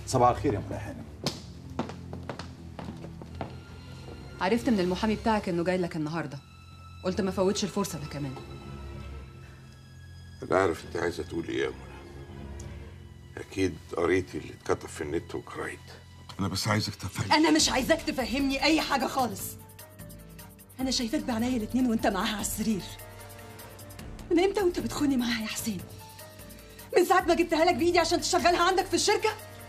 صباح الخير يا منى هانم عرفت من المحامي بتاعك انه جاي لك النهارده قلت ما فوتش الفرصه ده كمان انا عارف انت عايزه تقولي ايه يا منى اكيد قريتي اللي اتكتب في النت والجرايد انا بس عايزك تفهم انا مش عايزاك تفهمني اي حاجه خالص انا شايفاك بعينيا الاتنين وانت معاها على السرير من امتى وانت بتخوني معاها يا حسين من ساعه ما جبتها لك بايدي عشان تشغلها عندك في الشركه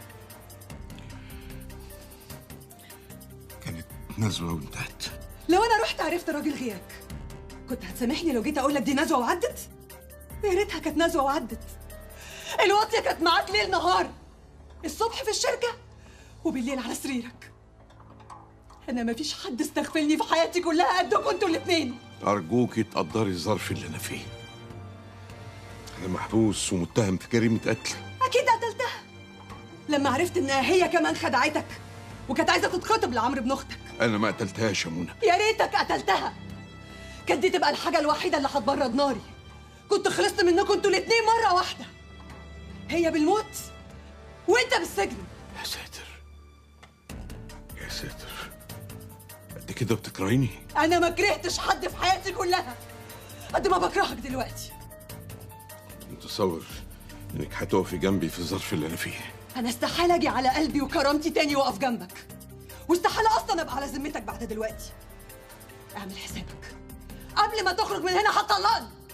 نزوه وانتهت لو انا رحت عرفت راجل غيرك كنت هتسامحني لو جيت اقول لك دي نزوه وعدت يا ريتها كانت نزوه وعدت الواطيه كانت معاك ليل نهار الصبح في الشركه وبالليل على سريرك انا مفيش حد استغفلني في حياتي كلها قدكم انتوا الاتنين ارجوكي تقدري الظرف اللي انا فيه انا محبوس ومتهم في جريمه قتل اكيد قتلتها لما عرفت انها هي كمان خدعتك وكانت عايزه تتخطب لعمرو ابن اختك انا ما قتلتهاش يا منى يا ريتك قتلتها كانت دي تبقى الحاجه الوحيده اللي هتبرد ناري كنت خلصت منكم انتوا الاتنين مره واحده هي بالموت وانت بالسجن يا ساتر يا ساتر قد كده بتكرهيني انا ما كرهتش حد في حياتي كلها قد ما بكرهك دلوقتي متصور انك هتقفي جنبي في الظرف اللي انا فيه انا استحاله اجي على قلبي وكرامتي تاني واقف جنبك واستحاله اصلا ابقى على ذمتك بعد دلوقتي اعمل حسابك قبل ما تخرج من هنا هتطلقني